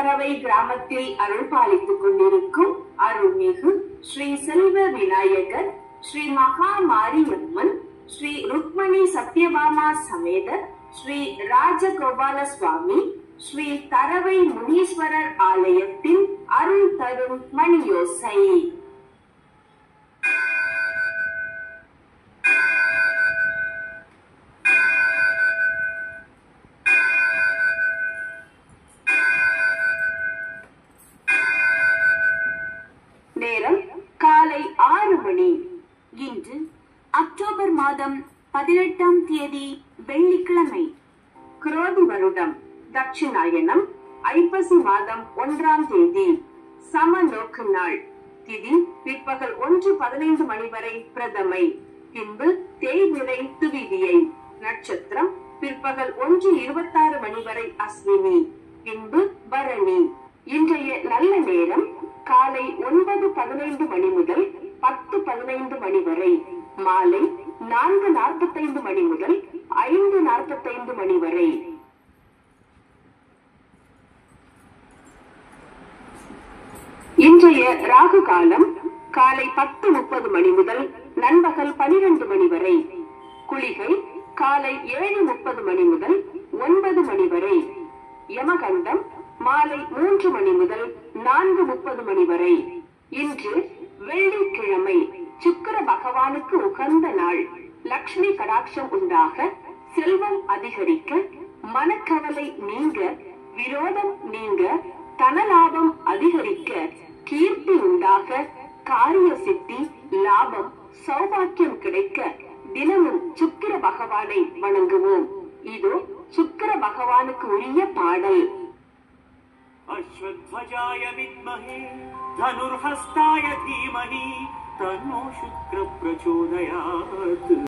கீழ்பறவை கிராமத்தில் அருள் பாலித்துக் கொண்டிருக்கும் அருள்மிகு ஸ்ரீ செல்வ விநாயகர் ஸ்ரீ மகா மாரியம்மன் ஸ்ரீ ருக்மணி சத்யபாமா சமேத ஸ்ரீ ராஜகோபால சுவாமி ஸ்ரீ தரவை முனீஸ்வரர் ஆலயத்தின் அருள் தரும் மணியோசை நேரம் காலை ஆறு மணி இன்று அக்டோபர் மாதம் பதினெட்டாம் தேதி வெள்ளிக்கிழமை குரோதி வருடம் தட்சிணாயனம் ஐப்பசி மாதம் ஒன்றாம் தேதி சம நோக்கு நாள் திதி பிற்பகல் ஒன்று பதினைந்து மணி வரை பிரதமை பின்பு தேய்விரை துவிதியை நட்சத்திரம் பிற்பகல் ஒன்று இருபத்தாறு மணி வரை அஸ்வினி பின்பு பரணி இன்றைய நல்ல நேரம் காலை ஒன்பது பதினைந்து மணி முதல் பத்து பதினைந்து மணி வரை மாலை நான்கு நாற்பத்தைந்து மணி முதல் ஐந்து நாற்பத்தைந்து மணி வரை இன்றைய ராகு காலம் காலை பத்து முப்பது மணி முதல் நண்பகல் பனிரெண்டு மணி வரை குளிகை காலை ஏழு முப்பது மணி முதல் ஒன்பது மணி வரை யமகண்டம் மாலை மூன்று மணி முதல் நான்கு முப்பது மணி வரை இன்று வெள்ளிக்கிழமை சுக்கிர பகவானுக்கு உகந்த நாள் லக்ஷ்மி கடாட்சம் உண்டாக செல்வம் அதிகரிக்க மனக்கவலை நீங்க விரோதம் நீங்க தனலாபம் அதிகரிக்க கீர்த்தி உண்டாக காரிய சித்தி லாபம் சௌபாக்கியம் கிடைக்க தினமும் சுக்கிர பகவானை வணங்குவோம் இதோ சுக்கிர பகவானுக்கு உரிய பாடல் अश्वध्वजाय विद्महे धनुर्हस्ताय धीमहि तन्नो शुक्र प्रचोदयात्